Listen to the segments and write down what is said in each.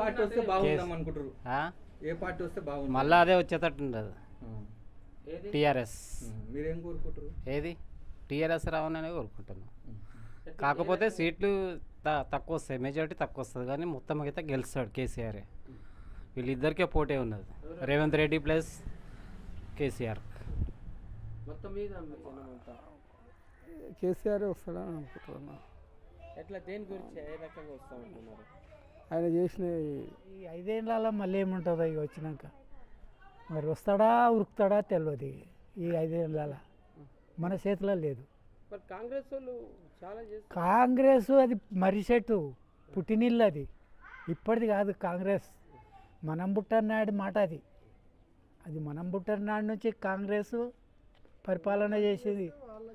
Party వస్తే బాగుందాం అనుకుంటారు ఆ? ఏ పార్టీ వస్తే బాగుంది మళ్ళా అదే వచ్చేటట్టు ఉండదు ఏది టీఆర్ఎస్ మీరేం కోరుకుంటారు ఏది టీఆర్ఎస్ రావాలని కోరుకుంటున్నాం కాకపోతే సీట్లు త- తక్కువ వస్తాయి మెజారిటీ తక్కువ వస్తుంది కానీ మొత్తం అయితే గెలుస్తాడు కేసీఆర్ వీళ్ళిద్దరికే పోటీ ఉన్నది రేవంత్ రెడ్డి ప్లస్ కేసీఆర్ మొత్తం మీద జనమంతా కేసీఆర్ వస్తాడని అనుకుంటున్నా ఎట్లా దేని గురించి ఏ రకంగా వస్తామంటున్నారు ఆయన చేసిన ఈ ఐదేళ్ళలో మళ్ళీ ఏముంటుందో ఇక వచ్చినాక మరి వస్తాడా ఉరుకుతాడా తెలియదు ఈ ఐదేళ్ళలో మన చేతిలో లేదు మరి కాంగ్రెస్ వాళ్ళు చాలా చేస్తారు కాంగ్రెస్ అది మర్రిసెట్టు పుట్టినిల్లు అది ఇప్పటిది కాదు కాంగ్రెస్ మనం బుట్టన్నాడు మాట అది అది మనం బుట్టనాడు నుంచి కాంగ్రెస్ పరిపాలన చేసింది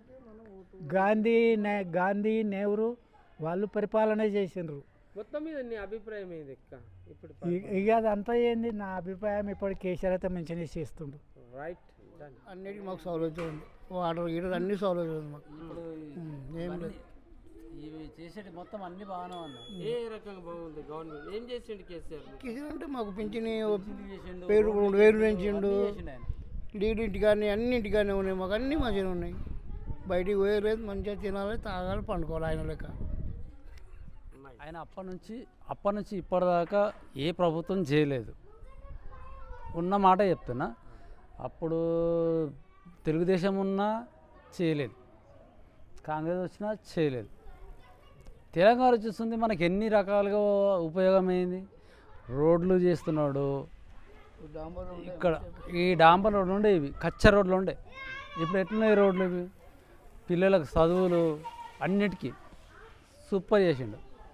గాంధీ నే గాంధీ నెహ్రూ వాళ్ళు పరిపాలన చేసిండ్రు మొత్తం మీద నీ అభిప్రాయం ఏంది ఎక్క ఇప్పుడు ఇ- ఇక అదంతా ఏంది నా అభిప్రాయం ఇప్పుడు కేసీఆర్ అయితే మంచిగా చేస్తుండు రైట్ డన్ అన్నిటికీ మాకు సౌలభ్యం ఉంది వాటర్ గీటర్ అన్ని సౌలభ్యం ఉంది మాకు ఉమ్, ఏం లేదు ఇవి చేసేటి మొత్తం అన్ని బాగానే ఉన్నాయి ఏ రకంగా బాగుంది గవర్నమెంట్ ఏం చేసిండు కేసీఆర్ కిషన్ అంటే మాకు పింఛని పేరు రెండు వేలు పెంచిండు డీడీ ఇంటికాని అన్ని ఇంటికానే ఉన్నాయి మాకు అన్ని మంచిగా ఉన్నాయి బయటికి పోయలేదు మంచిగా తినాలి తాగాలి పండుకోవాలి ఆయన లెక్క ఆయన అప్పటి నుంచి అప్పటి నుంచి ఇప్పటిదాకా ఏ ప్రభుత్వం చేయలేదు ఉన్న మాట చెప్తున్నా అప్పుడు తెలుగుదేశం ఉన్నా చేయలేదు కాంగ్రెస్ వచ్చినా చేయలేదు తెలంగాణ వచ్చేస్తుంది మనకి ఎన్ని రకాలుగా ఉపయోగమైంది రోడ్లు చేస్తున్నాడు ఇక్కడ ఈ డాంబర్ రోడ్లు ఉండే ఇవి కచ్చ రోడ్లు ఉండే ఇప్పుడు ఎట్లున్నాయి రోడ్లు ఇవి పిల్లలకు చదువులు అన్నిటికీ సూపర్ చేసిండు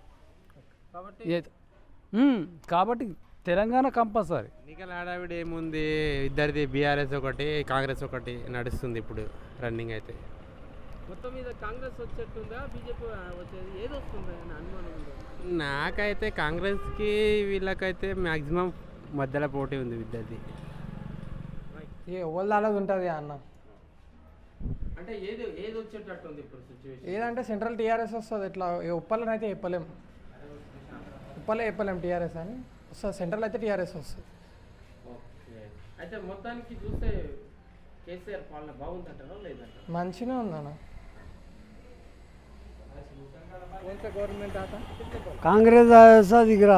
ఏ- మ్మ్. కాబట్టి తెలంగాణ కంపల్సరీ ఎన్నికల హడావిడి ఏముంది ఇద్దరిది బీఆర్ఎస్ ఒకటి కాంగ్రెస్ ఒకటి నడుస్తుంది ఇప్పుడు రన్నింగ్ అయితే మొత్తం మీద కాంగ్రెస్ వచ్చేట్టుందా బీజేపీ వచ్చేది ఏది వస్తుంది అని అనుమానం ఉందా నాకైతే కాంగ్రెస్కి వీళ్ళకైతే మ్యాక్సిమం మధ్యలో పోటీ ఉంది ఇద్దరిది ఇక ఎవరిదాడది ఉంటుంది అన్న అంటే ఏది ఏది వచ్చేటట్టు ఉంది ఇప్పుడు సిచ్యువేషన్ ఏదంటే సెంట్రల్ టీఆర్ఎస్ వస్తుంది ఇట్లా ఉప్పలని అయితే చెప్పలేం ఉప్పలే చెప్పలేం టీఆర్ఎస్ అని వస్తుంది సెంట్రల్ అయితే టీఆర్ఎస్ వస్తుంది ఓకే అయితే మొత్తానికి చూస్తే కేసీఆర్ పాలన బాగుందంటారా లేదంటారా మంచిగా ఉందన్న గవర్నమెంట్ ఆట కాంగ్రెస్ ऐसा दिख रहा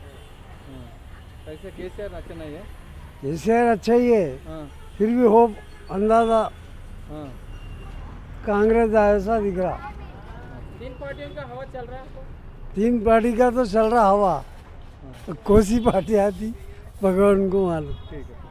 कैसे केसीआर अच्छा नहीं है केसीआर अच्छा ही है हाँ फिर भी होप अंदाजा हाँ कांग्रेस ऐसा दिख रहा तीन पार्टियों का हवा चल रहा है आपको तीन पार्टी का तो चल रहा हवा कोसी पार्टी आती भगवान को मालूम ठीक है